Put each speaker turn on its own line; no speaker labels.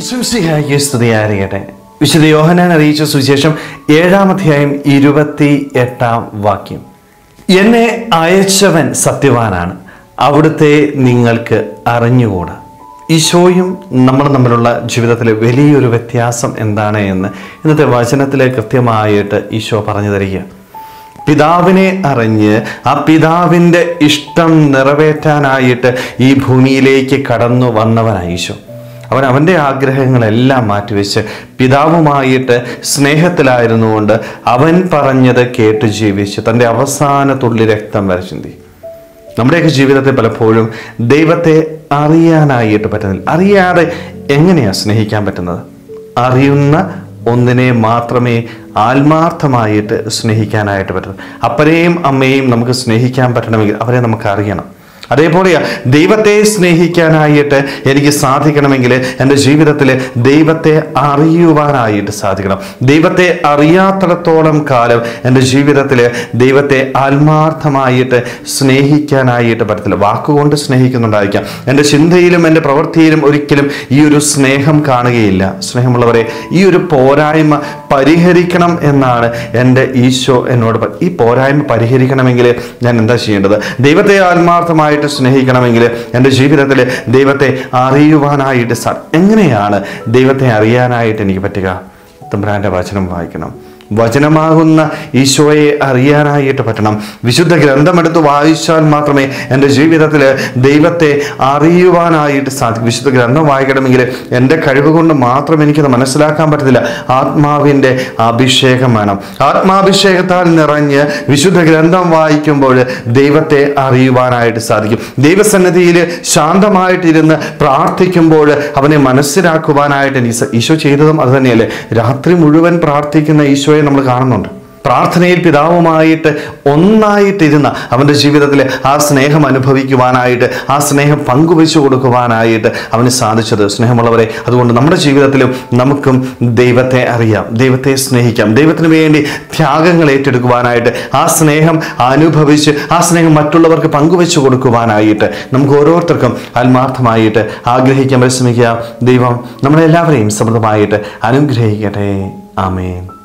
ഈശ്വംസിഹായിക്ക് സ്തുതിയായിരിക്കട്ടെ വിശുദ്ധ യോഹനാൻ അറിയിച്ച സുവിശേഷം ഏഴാം അധ്യായം ഇരുപത്തി എട്ടാം വാക്യം എന്നെ അയച്ചവൻ സത്യവാനാണ് അവിടുത്തെ നിങ്ങൾക്ക് അറിഞ്ഞുകൂടാ ഈശോയും നമ്മൾ തമ്മിലുള്ള ജീവിതത്തിലെ വലിയൊരു വ്യത്യാസം എന്താണ് എന്ന് ഇന്നത്തെ വചനത്തിലെ കൃത്യമായിട്ട് ഈശോ പറഞ്ഞു തരിക പിതാവിനെ അറിഞ്ഞ് ആ പിതാവിൻ്റെ ഇഷ്ടം നിറവേറ്റാനായിട്ട് ഈ ഭൂമിയിലേക്ക് കടന്നു വന്നവനാണ് ഈശോ അവൻ അവൻ്റെ ആഗ്രഹങ്ങളെല്ലാം മാറ്റിവെച്ച് പിതാവുമായിട്ട് സ്നേഹത്തിലായിരുന്നുകൊണ്ട് അവൻ പറഞ്ഞത് കേട്ട് ജീവിച്ച് തൻ്റെ അവസാന തുള്ളി രക്തം വരെ ചിന്തി നമ്മുടെയൊക്കെ ജീവിതത്തിൽ പലപ്പോഴും ദൈവത്തെ അറിയാനായിട്ട് പറ്റുന്നില്ല അറിയാതെ എങ്ങനെയാണ് സ്നേഹിക്കാൻ പറ്റുന്നത് അറിയുന്ന ഒന്നിനെ മാത്രമേ ആത്മാർത്ഥമായിട്ട് സ്നേഹിക്കാനായിട്ട് പറ്റുള്ളൂ അപ്പനെയും അമ്മയെയും നമുക്ക് സ്നേഹിക്കാൻ പറ്റണമെങ്കിൽ അവരെ നമുക്ക് അറിയണം അതേപോലെയാ ദൈവത്തെ സ്നേഹിക്കാനായിട്ട് എനിക്ക് സാധിക്കണമെങ്കിൽ എൻ്റെ ജീവിതത്തിൽ ദൈവത്തെ അറിയുവാനായിട്ട് സാധിക്കണം ദൈവത്തെ അറിയാത്തിടത്തോളം കാലം എൻ്റെ ജീവിതത്തിൽ ദൈവത്തെ ആത്മാർത്ഥമായിട്ട് സ്നേഹിക്കാനായിട്ട് പറ്റത്തില്ല വാക്കുകൊണ്ട് സ്നേഹിക്കുന്നുണ്ടായിരിക്കാം എൻ്റെ ചിന്തയിലും എൻ്റെ പ്രവൃത്തിയിലും ഒരിക്കലും ഈ ഒരു സ്നേഹം കാണുകയില്ല സ്നേഹമുള്ളവരെ ഈ ഒരു പോരായ്മ പരിഹരിക്കണം എന്നാണ് എൻ്റെ ഈശോ എന്നോട് പ- ഈ പോരായ്മ പരിഹരിക്കണമെങ്കിൽ ഞാൻ എന്താ ചെയ്യേണ്ടത് ദൈവത്തെ ആത്മാർത്ഥമായിട്ട് സ്നേഹിക്കണമെങ്കിൽ എൻ്റെ ജീവിതത്തിൽ ദൈവത്തെ അറിയുവാനായിട്ട് സാ എങ്ങനെയാണ് ദൈവത്തെ അറിയാനായിട്ട് എനിക്ക് പറ്റുക തമ്പുരാൻ്റെ വചനം വായിക്കണം വചനമാകുന്ന ഈശോയെ അറിയാനായിട്ട് പറ്റണം വിശുദ്ധ ഗ്രന്ഥമെടുത്ത് വായിച്ചാൽ മാത്രമേ എൻ്റെ ജീവിതത്തിൽ ദൈവത്തെ അറിയുവാനായിട്ട് സാധിക്കും വിശുദ്ധ ഗ്രന്ഥം വായിക്കണമെങ്കിൽ എൻ്റെ കഴിവ് കൊണ്ട് മാത്രം എനിക്കത് മനസ്സിലാക്കാൻ പറ്റത്തില്ല ആത്മാവിൻ്റെ അഭിഷേകം വേണം ആത്മാഭിഷേകത്താൽ നിറഞ്ഞ് വിശുദ്ധ ഗ്രന്ഥം വായിക്കുമ്പോൾ ദൈവത്തെ അറിയുവാനായിട്ട് സാധിക്കും ദൈവസന്നിധിയിൽ ശാന്തമായിട്ടിരുന്ന് പ്രാർത്ഥിക്കുമ്പോൾ അവനെ മനസ്സിലാക്കുവാനായിട്ട് എനിക്ക് സ- ഈശോ ചെയ്തതും അത് തന്നെയല്ലേ രാത്രി മുഴുവൻ പ്രാർത്ഥിക്കുന്ന ഈശോയെ നമ്മൾ കാണുന്നുണ്ട് പ്രാർത്ഥനയിൽ പിതാവുമായിട്ട് ഒന്നായിട്ടിരുന്ന അവൻ്റെ ജീവിതത്തിൽ ആ സ്നേഹം അനുഭവിക്കുവാനായിട്ട് ആ സ്നേഹം പങ്കുവെച്ചു കൊടുക്കുവാനായിട്ട് അവന് സാധിച്ചത് സ്നേഹമുള്ളവരെ അതുകൊണ്ട് നമ്മുടെ ജീവിതത്തിലും നമുക്കും ദൈവത്തെ അറിയാം ദൈവത്തെ സ്നേഹിക്കാം ദൈവത്തിന് വേണ്ടി ത്യാഗങ്ങൾ ഏറ്റെടുക്കുവാനായിട്ട് ആ സ്നേഹം അനുഭവിച്ച് ആ സ്നേഹം മറ്റുള്ളവർക്ക് പങ്കുവെച്ചു കൊടുക്കുവാനായിട്ട് നമുക്ക് ഓരോരുത്തർക്കും ആത്മാർത്ഥമായിട്ട് ആഗ്രഹിക്കാൻ പരിശ്രമിക്കുക ദൈവം നമ്മളെല്ലാവരെയും സമൃദ്ധമായിട്ട് അനുഗ്രഹിക്കട്ടെ ആമേൻ